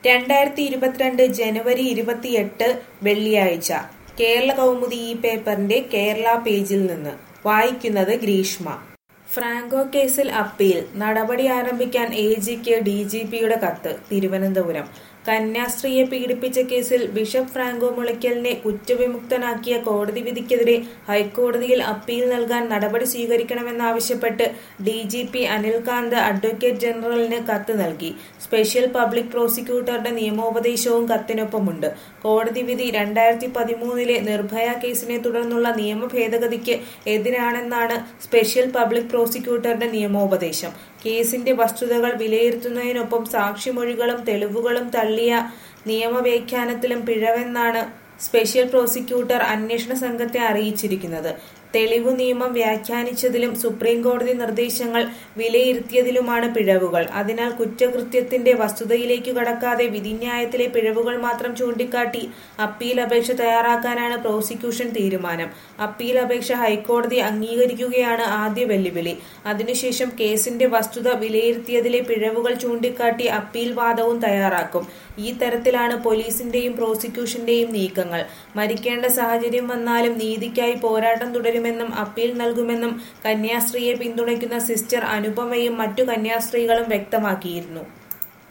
രണ്ടായിരത്തി ഇരുപത്തിരണ്ട് ജനുവരി ഇരുപത്തിയെട്ട് വെള്ളിയാഴ്ച കേരള കൗമുദി ഈ പേപ്പറിന്റെ കേരള പേജിൽ നിന്ന് വായിക്കുന്നത് ഗ്രീഷ്മ ഫ്രാങ്കോ കേസിൽ അപ്പീൽ നടപടി ആരംഭിക്കാൻ എ ജിക്ക് ഡി ജി പിയുടെ കത്ത് തിരുവനന്തപുരം കന്യാസ്ത്രീയെ പീഡിപ്പിച്ച കേസിൽ ബിഷപ്പ് ഫ്രാങ്കോ മുളയ്ക്കലിനെ കുറ്റവിമുക്തനാക്കിയ കോടതി വിധിക്കെതിരെ ഹൈക്കോടതിയിൽ അപ്പീൽ നൽകാൻ നടപടി സ്വീകരിക്കണമെന്നാവശ്യപ്പെട്ട് D G P Anilkanth advocate ജനറലിന് കത്ത് നൽകി സ്പെഷ്യൽ പബ്ലിക് പ്രോസിക്യൂട്ടറുടെ നിയമോപദേശവും കത്തിനൊപ്പമുണ്ട് കോടതി വിധി രണ്ടായിരത്തി പതിമൂന്നിലെ നിർഭയ കേസിനെ തുടർന്നുള്ള നിയമ ഭേദഗതിക്ക് എതിരാണെന്നാണ് സ്പെഷ്യൽ പബ്ലിക് പ്രോസിക്യൂട്ടറുടെ നിയമോപദേശം കേസിന്റെ വസ്തുതകൾ വിലയിരുത്തുന്നതിനൊപ്പം സാക്ഷിമൊഴികളും തെളിവുകളും തള്ളിയ നിയമവ്യാഖ്യാനത്തിലും പിഴവെന്നാണ് സ്പെഷ്യൽ പ്രോസിക്യൂട്ടർ അന്വേഷണ സംഘത്തെ അറിയിച്ചിരിക്കുന്നത് തെളിവു നിയമം വ്യാഖ്യാനിച്ചതിലും സുപ്രീം കോടതി നിർദ്ദേശങ്ങൾ വിലയിരുത്തിയതിലുമാണ് പിഴവുകൾ അതിനാൽ കുറ്റകൃത്യത്തിന്റെ വസ്തുതയിലേക്കു കടക്കാതെ വിധിന്യായത്തിലെ പിഴവുകൾ മാത്രം ചൂണ്ടിക്കാട്ടി അപ്പീൽ അപേക്ഷ തയ്യാറാക്കാനാണ് പ്രോസിക്യൂഷൻ തീരുമാനം അപ്പീൽ അപേക്ഷ ഹൈക്കോടതി അംഗീകരിക്കുകയാണ് ആദ്യ വെല്ലുവിളി അതിനുശേഷം കേസിന്റെ വസ്തുത വിലയിരുത്തിയതിലെ പിഴവുകൾ ചൂണ്ടിക്കാട്ടി അപ്പീൽ വാദവും തയ്യാറാക്കും ഈ തരത്തിലാണ് പോലീസിന്റെയും പ്രോസിക്യൂഷന്റെയും നീക്കങ്ങൾ മരിക്കേണ്ട സാഹചര്യം വന്നാലും നീതിക്കായി പോരാട്ടം തുടരുമെന്നും അപ്പീൽ നൽകുമെന്നും കന്യാസ്ത്രീയെ പിന്തുണയ്ക്കുന്ന സിസ്റ്റർ അനുപമയും മറ്റു കന്യാസ്ത്രീകളും വ്യക്തമാക്കിയിരുന്നു